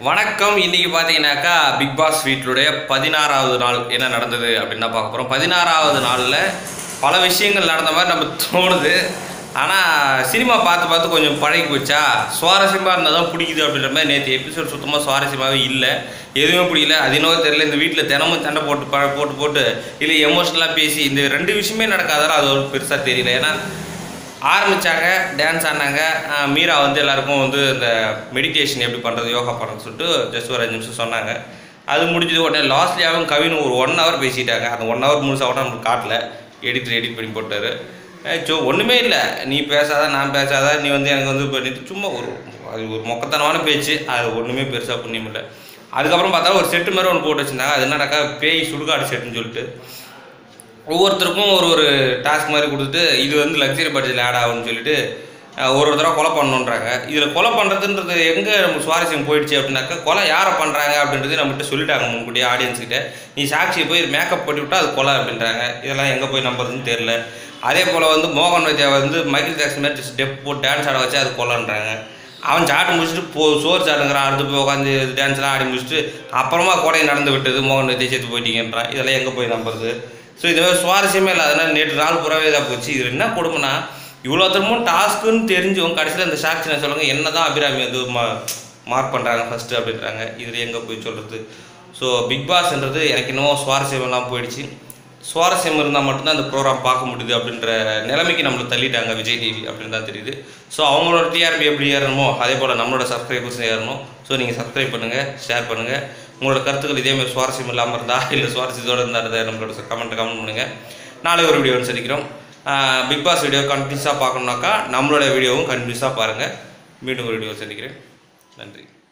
வணக்கம் இன்னைக்கு பார்த்தீங்கன்னாக்கா பிக் பாஸ் வீட்டிலுடைய பதினாறாவது நாள் என்ன நடந்தது அப்படின்னு தான் பார்க்க போகிறோம் பதினாறாவது நாளில் பல விஷயங்கள் நடந்த மாதிரி நம்ம தோணுது ஆனால் சினிமா பார்த்து பார்த்து கொஞ்சம் பழகி போச்சா சுவாரஸ்யமாக இருந்தால் தான் பிடிக்குது அப்படின்ற மாதிரி நேற்று எபிசோட் சுத்தமாக சுவாரஸ்யமாகவே இல்லை எதுவுமே பிடிக்கல அது என்னவோ தெரியல இந்த வீட்டில் தினமும் சண்டை போட்டு ப போட்டு போட்டு இல்லை எமோஷ்னலாக பேசி இந்த ரெண்டு விஷயமே நடக்காதால அது ஒரு பெருசாக தெரியல ஏன்னா ஆரம்பித்தாங்க டான்ஸ் ஆடினாங்க ஆஹ் மீரா வந்து எல்லாருக்கும் வந்து இந்த மெடிடேஷன் எப்படி பண்ணுறது யோகா பண்ணுறதுன்னு சொல்லிட்டு ஜஸ்ட் ஒரு அஞ்சு நிமிஷம் சொன்னாங்க அது முடிஞ்சது உடனே லாஸ்ட்லியாகவும் கவின் ஒரு ஒன் ஹவர் பேசிட்டாங்க அந்த ஒன் ஹவர் முழுசாக கூட நமக்கு காட்டல எடிட்டர் எடிட் பண்ணி போட்டார் ஸோ ஒன்றுமே இல்லை நீ பேசாத நான் பேசாத நீ வந்து எனக்கு வந்து பண்ணிட்டு சும்மா ஒரு அது ஒரு மொக்கத்தனமான பேச்சு அது ஒன்றுமே பெருசாக புண்ணியம் இல்லை அதுக்கப்புறம் பார்த்தா ஒரு செட்டு மாதிரி ஒன்று போட்டு வச்சுருந்தாங்க அது என்னடாக்கா பேய் சுடுகாடு செட்டுன்னு சொல்லிட்டு ஒவ்வொருத்தருக்கும் ஒரு ஒரு டாஸ்க் மாதிரி கொடுத்துட்டு இது வந்து லக்ஸரி பட்ஜெட்டில் ஆட் ஆகும்னு சொல்லிட்டு அஹ், ஒரு ஒரு தடவை கொலை பண்ணணுன்றாங்க இதில் கொலை பண்ணுறதுன்றது எங்கே நம்ம சுவாரஸ்யம் போயிடுச்சு அப்படின்னாக்கா கொலை யாரை பண்ணுறாங்க அப்படின்றது நம்மகிட்ட சொல்லிட்டாங்க முன்கூட்டியே ஆடியன்ஸ் கிட்ட நீ சாட்சியை போய் மேக்கப் பண்ணி விட்டா அது கொலை அப்படின்றாங்க இதெல்லாம் எங்கே போய் நம்புறதுன்னு தெரில அதே போல் வந்து மோகன் விஜயா வந்து மைக்கேல் ஜாக்சன் மாதிரி ஸ்டெப் போட்டு டான்ஸ் ஆட வச்சு அது கொலைன்றாங்க அவன் சாட்டு முடிச்சுட்டு போ சோறு சாட்டுங்கிறான் அடுத்து போய் உட்காந்து டான்ஸ்லாம் ஆடி முடிச்சுட்டு அப்புறமா கொலை நடந்து விட்டது மோகன் விஜய் சேர்த்து போயிட்டீங்கன்றான் இதெல்லாம் எங்கே போய் நம்புறது ஸோ இது மாதிரி சுவாரஸ்யமே இல்லாதனால நேற்று நாள் புறவே இதாக போச்சு இது என்ன கொடுமைனா இவ்வளோ திரும்பவும் டாஸ்க்குன்னு தெரிஞ்சும் கடைசியில் அந்த சாட்சி சொல்லுங்க என்ன தான் அபிராமி வந்து மா மார்க் பண்ணுறாங்க ஃபஸ்ட்டு அப்படின்றாங்க இதில் எங்கே போய் சொல்கிறது ஸோ பிக் பாஸ்ன்றது எனக்கு இன்னும் சுவாரஸ்யம் எல்லாம் போயிடுச்சு சுவாரஸ்யம் இருந்தால் மட்டும்தான் அந்த ப்ரோக்ராம் பார்க்க முடியுது அப்படின்ற நிலைமைக்கு நம்மளை தள்ளிட்டாங்க விஜய் டிவி அப்படின்னு தான் தெரியுது ஸோ அவங்களோட டிஆர்பி எப்படி ஏறணுமோ அதே போல் நம்மளோட சப்ஸ்கிரைபர்ஸ் ஏறணும் ஸோ நீங்கள் சப்ஸ்கிரைப் பண்ணுங்கள் ஷேர் பண்ணுங்கள் உங்களோட கருத்துக்கள் இதே மாதிரி சுவாரஸ்யம் இல்லாமல் இருந்தா இல்லை சுவாரஸ்யத்தோடு இருந்தால் நம்மளோட கமெண்ட் கமெண்ட் பண்ணுங்கள் நாளை ஒரு வீடியோ சந்திக்கிறோம் பிக் பாஸ் வீடியோ கண்டினியூஸாக பார்க்கணுன்னாக்கா நம்மளோட வீடியோவும் கண்டினியூஸாக பாருங்கள் மீண்டும் ஒரு வீடியோ சந்திக்கிறேன் நன்றி